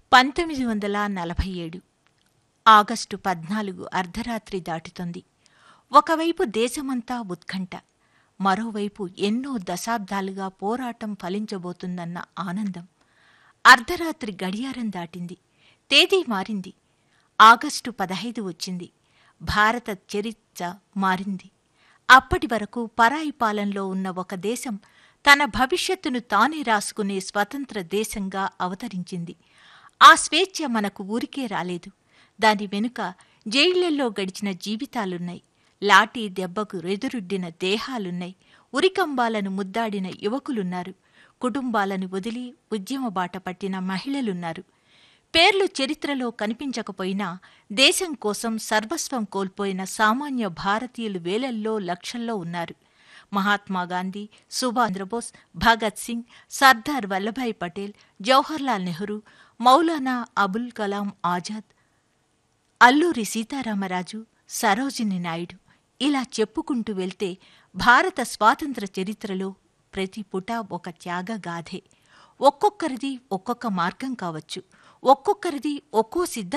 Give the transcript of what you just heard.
పంతొమ్మిది వందల నలభై ఏడు ఆగస్టు పద్నాలుగు అర్ధరాత్రి దాటుతోంది ఒకవైపు దేశమంతా ఉత్కంఠ మరోవైపు ఎన్నో దశాబ్దాలుగా పోరాటం ఫలించబోతుందన్న ఆనందం అర్ధరాత్రి గడియారం దాటింది తేదీ మారింది ఆగస్టు పదహైదు వచ్చింది భారత చరిత్ర మారింది అప్పటి వరకు పరాయి పాలనలో ఉన్న ఒక దేశం తన భవిష్యత్తును తానే రాసుకునే స్వతంత్ర దేశంగా అవతరించింది ఆ స్వేచ్ఛ మనకు ఊరికే రాలేదు దాని వెనుక జైళ్లలో గడిచిన జీవితాలున్నాయి లాఠీ దెబ్బకు రెదురుడ్డిన దేహాలున్నాయి ఉరికంబాలను ముద్దాడిన యువకులున్నారు కుటుంబాలను వదిలి ఉద్యమ బాట పట్టిన మహిళలున్నారు పేర్లు చరిత్రలో కనిపించకపోయినా దేశం కోసం సర్వస్వం కోల్పోయిన సామాన్య భారతీయులు వేలల్లో లక్షల్లో ఉన్నారు మహాత్మాగాంధీ సుభాష్ చంద్రబోస్ భగత్ సింగ్ సర్దార్ వల్లభాయ్ పటేల్ జవహర్లాల్ నెహ్రూ మౌలానా అబుల్ కలాం ఆజాద్ అల్లూరి సీతారామరాజు సరోజిని నాయుడు ఇలా చెప్పుకుంటూ వెళ్తే భారత స్వాతంత్ర చరిత్రలో ప్రతి పుట ఒక త్యాగగాథే ఒక్కొక్కరిది ఒక్కొక్క మార్గం కావచ్చు ఒక్కొక్కరిది ఒక్కో సిద్ధ